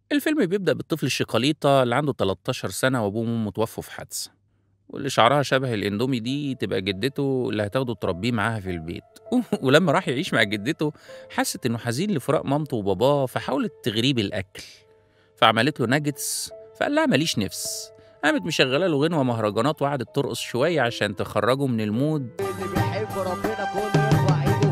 الفيلم بيبدأ بالطفل الشيكاليتا اللي عنده 13 سنة وأبوه وأمه توفوا في حادثة واللي شعرها شبه الاندومي دي تبقى جدته اللي هتاخده تربيه معاها في البيت ولما راح يعيش مع جدته حست انه حزين لفراق مامته وباباه فحاولت تغريه بالاكل فعملت له ناجتس فقال لها ماليش نفس قامت مشغله له غنوه مهرجانات وقعدت ترقص شويه عشان تخرجه من المود اللي بيحب ربنا كله يرفع ايده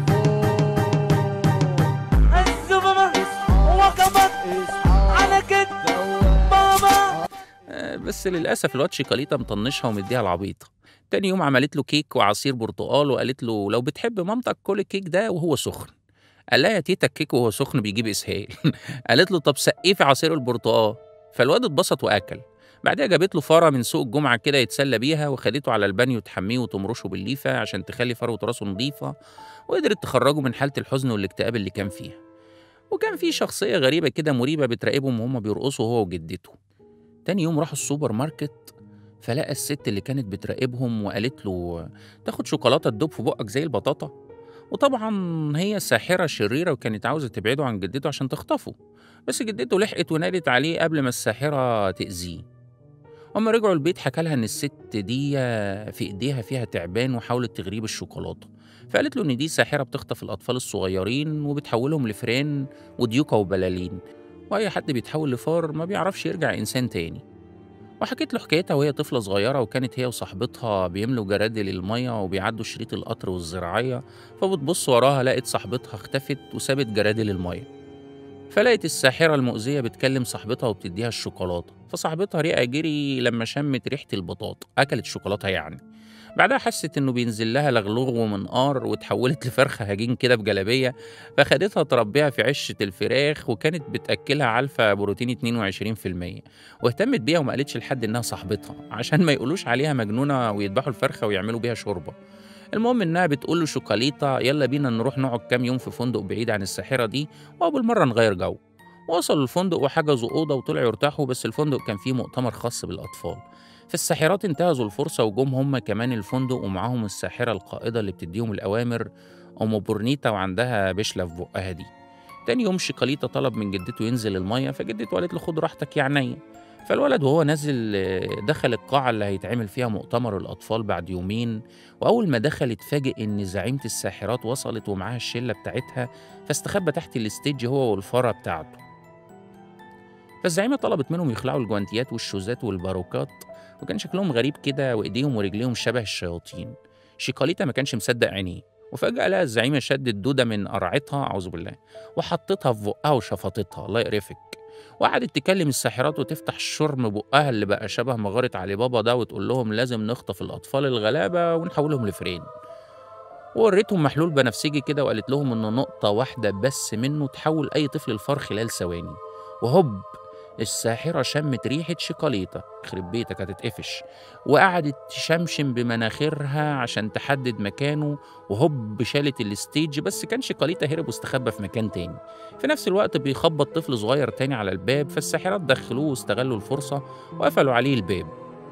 فوق الزمامة هو كمان اصحى على كده ماما آه، بس للأسف الواد شيكاليتا مطنشها ومديها العبيطة تاني يوم عملت له كيك وعصير برتقال وقالت له لو بتحب مامتك كل الكيك ده وهو سخن قال لها يا تيتا الكيك وهو سخن بيجيب اسهال قالت له طب سقيه في عصير البرتقال فالواد اتبسط واكل بعدها جابت له فاره من سوق الجمعه كده يتسلى بيها وخدته على البانيو تحميه وتمرشه بالليفه عشان تخلي فروه راسه نظيفه وقدرت تخرجه من حاله الحزن والاكتئاب اللي كان فيها وكان في شخصيه غريبه كده مريبه بتراقبهم وهم بيرقصوا هو وجدته تاني يوم راحوا السوبر ماركت فلقى الست اللي كانت بتراقبهم وقالت له تاخد شوكولاته تدوب في بقك زي البطاطا وطبعا هي ساحرة شريرة وكانت عاوزة تبعده عن جدته عشان تخطفه بس جدته لحقت ونادت عليه قبل ما الساحرة تأذيه هما رجعوا البيت حكى لها إن الست دي في إيديها فيها تعبان وحاولت تغريه بالشوكولاتة فقالت له إن دي ساحرة بتخطف الأطفال الصغيرين وبتحولهم لفئران وديوكة وبلالين وأي حد بيتحول لفار ما بيعرفش يرجع إنسان تاني وحكيت له حكايتها وهي طفلة صغيرة وكانت هي وصاحبتها بيملوا جرادل المية وبيعدوا شريط القطر والزراعية فبتبص وراها لقت صاحبتها اختفت وسابت جرادل المية فلقت الساحرة المؤذية بتكلم صاحبتها وبتديها الشوكولاتة فصاحبتها ريقة جري لما شمت ريحة البطاطا أكلت شوكولاتة يعني بعدها حست إنه بينزل لها لغلوغ ومنقار وتحولت لفرخة هجين كده بجلابية فخدتها تربيها في عشة الفراخ وكانت بتأكلها علفة بروتين 22% واهتمت بيها وما قالتش لحد إنها صاحبتها عشان ما يقولوش عليها مجنونة ويذبحوا الفرخة ويعملوا بيها شوربة المهم إنها بتقول له شوكاليتا يلا بينا نروح نقعد كام يوم في فندق بعيد عن الساحرة دي وبالمرة نغير جو وصلوا الفندق وحجزوا أوضة وطلعوا يرتاحوا بس الفندق كان فيه مؤتمر خاص بالأطفال فالساحرات انتهزوا الفرصة وجم هم كمان الفندق ومعاهم الساحرة القائدة اللي بتديهم الأوامر أم بورنيتا وعندها بشلة في بقها دي تاني يوم شيكاليتا طلب من جدته ينزل المية فجدته قالت له خد راحتك يا عينيا فالولد وهو نازل آه، دخل القاعة اللي هيتعمل فيها مؤتمر الأطفال بعد يومين وأول ما دخل اتفاجئ إن زعيمة الساحرات وصلت ومعاها الشلة بتاعتها فاستخبى تحت الاستيج هو والفارة بتاعته فالزعيمة طلبت منهم يخلعوا الجوانتيات والشوزات والباروكات وكان شكلهم غريب كده وإيديهم ورجليهم شبه الشياطين شيكاليتا ما كانش مصدق عينيه وفجأة لقى الزعيمة شدت دودة من قرعتها أعوذ بالله وحطتها في بقها وشفطتها الله يقرفك وقعدت تكلم الساحرات وتفتح شرم بقها اللي بقى شبه مغارة علي بابا ده وتقول لهم لازم نخطف الأطفال الغلابة ونحولهم لفرين ووريتهم محلول بنفسجي كده وقالت لهم إن نقطة واحدة بس منه تحول أي طفل لفار خلال ثواني وهوب الساحرة شمت ريحة شيكاليتا يخرب بيتك هتتقفش وقعدت تشمشم بمناخيرها عشان تحدد مكانه وهوب شالت الستيج بس كان شيكاليتا هرب واستخبى في مكان تاني في نفس الوقت بيخبط طفل صغير تاني على الباب فالساحرات دخلوه واستغلوا الفرصة وقفلوا عليه الباب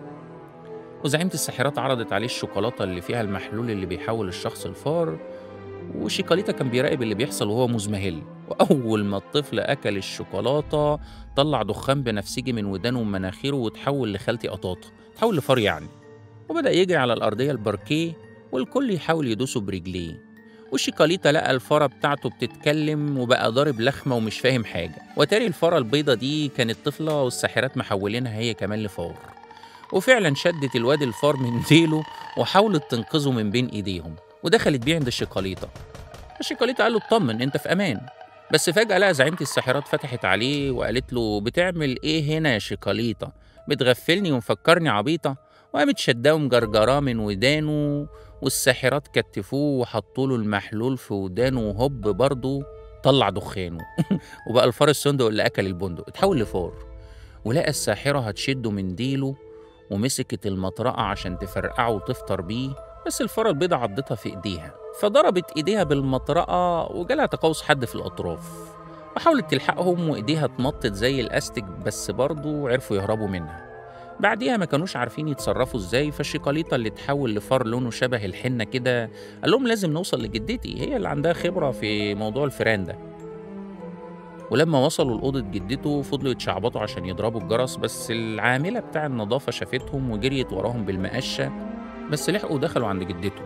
وزعيمة الساحرات عرضت عليه الشوكولاتة اللي فيها المحلول اللي بيحول الشخص لفار وشيكاليتا كان بيراقب اللي بيحصل وهو مزمهل وأول ما الطفل أكل الشوكولاتة طلع دخان بنفسجي من ودانه ومناخيره وتحول لخالتي قطاطة تحول لفار يعني وبدأ يجري على الأرضية الباركيه والكل يحاول يدوسه برجليه وشيكاليتا لقى الفارة بتاعته بتتكلم وبقى ضارب لخمة ومش فاهم حاجة وتاري الفارة البيضة دي كانت طفلة والساحرات محولينها هي كمان لفار وفعلا شدت الواد الفار من ديله وحاولت تنقذه من بين ايديهم ودخلت بيه عند الشيكاليتا الشيكاليتا قال له اطمن انت في امان بس فجأة لقى زعيمة الساحرات فتحت عليه وقالت له بتعمل ايه هنا يا شيكاليتا بتغفلني ومفكرني عبيطة وقامت شداه ومجرجراه من ودانه والساحرات كتفوه وحطوا له المحلول في ودانه وهوب برضه طلع دخانه وبقى الفار الصندوق اللي اكل البندق اتحول لفار ولقى الساحرة هتشده من ديله ومسكت المطرقة عشان تفرقعه وتفطر بيه بس الفرة البيضة عضتها في ايديها فضربت ايديها بالمطرقة وجالها تقوس حد في الأطراف وحاولت تلحقهم وايديها اتمطت زي الاستك بس برضه عرفوا يهربوا منها بعديها ما كانوش عارفين يتصرفوا ازاي فالشيكاليتا اللي اتحول لفار لونه شبه الحنة كده قال لهم لازم نوصل لجدتي هي اللي عندها خبرة في موضوع الفيران ده ولما وصلوا لأوضة جدته فضلوا يتشعبطوا عشان يضربوا الجرس بس العاملة بتاع النظافة شافتهم وجريت وراهم بالمقشة بس لحقوا دخلوا عند جدته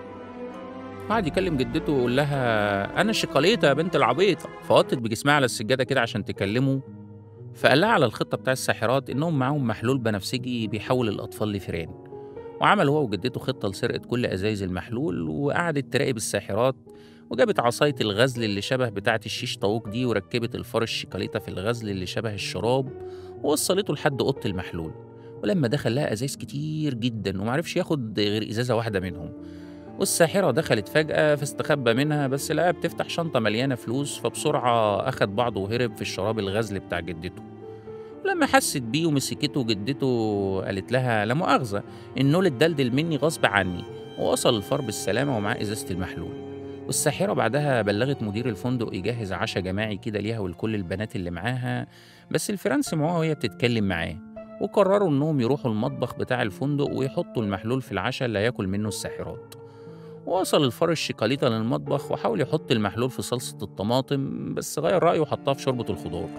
قعد يكلم جدته ويقول لها أنا الشيكاليتة يا بنت العبيطة فوطت بجسمها على السجادة كده عشان تكلمه فقال لها على الخطة بتاع الساحرات إنهم معاهم محلول بنفسجي بيحول الأطفال لفيران وعمل هو وجدته خطة لسرقة كل أزايز المحلول وقعدت تراقب الساحرات وجابت عصاية الغزل اللي شبه بتاعة الشيش طاووق دي وركبت الفار الشيكاليتة في الغزل اللي شبه الشراب ووصلته لحد أوضة المحلول ولما دخل لها أزايز كتير جدا ومعرفش ياخد غير إزازة واحدة منهم والساحرة دخلت فجأة فاستخبى منها بس لقاها بتفتح شنطة مليانة فلوس فبسرعة أخد بعضه وهرب في الشراب الغزل بتاع جدته ولما حست بيه ومسكته جدته قالت لها لا مؤاخذة النول اتدلدل مني غصب عني ووصل الفار بالسلامة ومعاه إزازة المحلول والساحرة بعدها بلغت مدير الفندق يجهز عشاء جماعي كده ليها ولكل البنات اللي معاها بس الفيران سمعوها وهي بتتكلم معاه وقرروا إنهم يروحوا المطبخ بتاع الفندق ويحطوا المحلول في العشاء اللي هياكل منه الساحرات ووصل الفار الشيكاليتا للمطبخ وحاول يحط المحلول في صلصة الطماطم بس غير رأيه وحطها في شوربة الخضار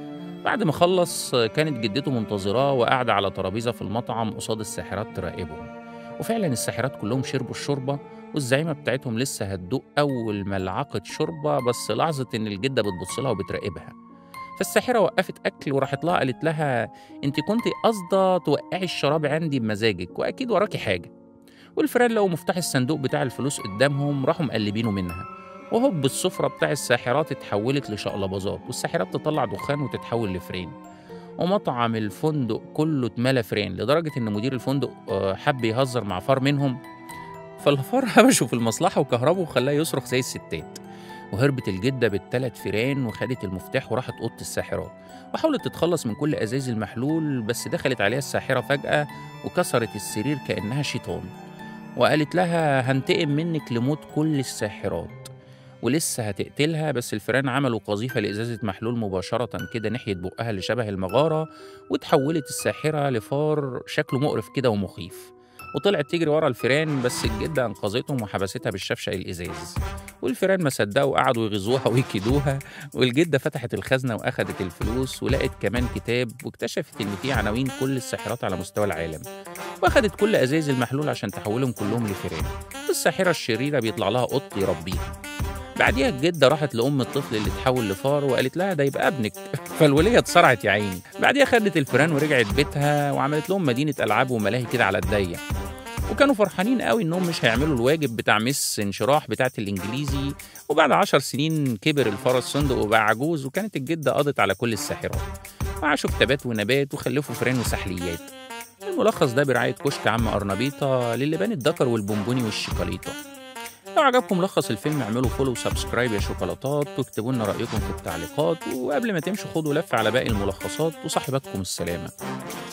بعد ما خلص كانت جدته منتظراه وقاعدة على ترابيزة في المطعم قصاد الساحرات تراقبهم وفعلا الساحرات كلهم شربوا الشوربة والزعيمة بتاعتهم لسه هتدوق أول ملعقة شوربة بس لاحظت إن الجدة بتبص لها وبتراقبها فالساحرة وقفت أكل وراحت لها قالت لها أنت كنت قاصدة توقعي الشراب عندي بمزاجك وأكيد وراكي حاجة والفيران لقوا مفتاح الصندوق بتاع الفلوس قدامهم راحوا مقلبينه منها وهوب السفرة بتاع الساحرات اتحولت لشقلباظات والساحرات تطلع دخان وتتحول لفرين ومطعم الفندق كله اتملى فرين لدرجة إن مدير الفندق آه، حب يهزر مع فار منهم فالفار هبشه في المصلحة وكهربه وخلاه يصرخ زي الستات وهربت الجدة بالتلات فيران وخدت المفتاح وراحت أوضة الساحرات وحاولت تتخلص من كل أزايز المحلول بس دخلت عليها الساحرة فجأة وكسرت السرير كأنها شيطان وقالت لها هنتقم منك لموت كل الساحرات ولسه هتقتلها بس الفيران عملوا قذيفة لإزازة محلول مباشرة كده ناحية بقها اللي شبه المغارة وتحولت الساحرة لفار شكله مقرف كده ومخيف وطلعت تجري ورا الفيران بس الجدة أنقذتهم وحبستها بالشفشق الإزاز والفيران ما صدقوا قعدوا يغزوها ويكيدوها والجدة فتحت الخزنة وأخدت الفلوس ولقت كمان كتاب واكتشفت إن فيه عناوين كل الساحرات على مستوى العالم واخدت كل أزايز المحلول عشان تحولهم كلهم لفيران الساحرة الشريرة بيطلع لها قط يربيها بعديها الجدة راحت لأم الطفل اللي اتحول لفار وقالت لها ده يبقى ابنك فالولية اتصرعت يا عيني بعديها خدت الفيران ورجعت بيتها وعملت لهم مدينة ألعاب وملاهي كده على الضيق وكانوا فرحانين قوي انهم مش هيعملوا الواجب بتاع مس انشراح بتاعت الانجليزي وبعد عشر سنين كبر الفار الصندوق وبقى عجوز وكانت الجدة قضت على كل الساحرات وعاشوا في تبات ونبات وخلفوا فيران وسحليات الملخص ده برعاية كشك عم أرنبيطة للبان الدكر والبونبوني والشيكاليطة لو عجبكم ملخص الفيلم اعملوا فولو وسبسكرايب يا شوكولاتات واكتبوا لنا رأيكم في التعليقات وقبل ما تمشوا خدوا لفة على باقي الملخصات وصاحباتكم السلامة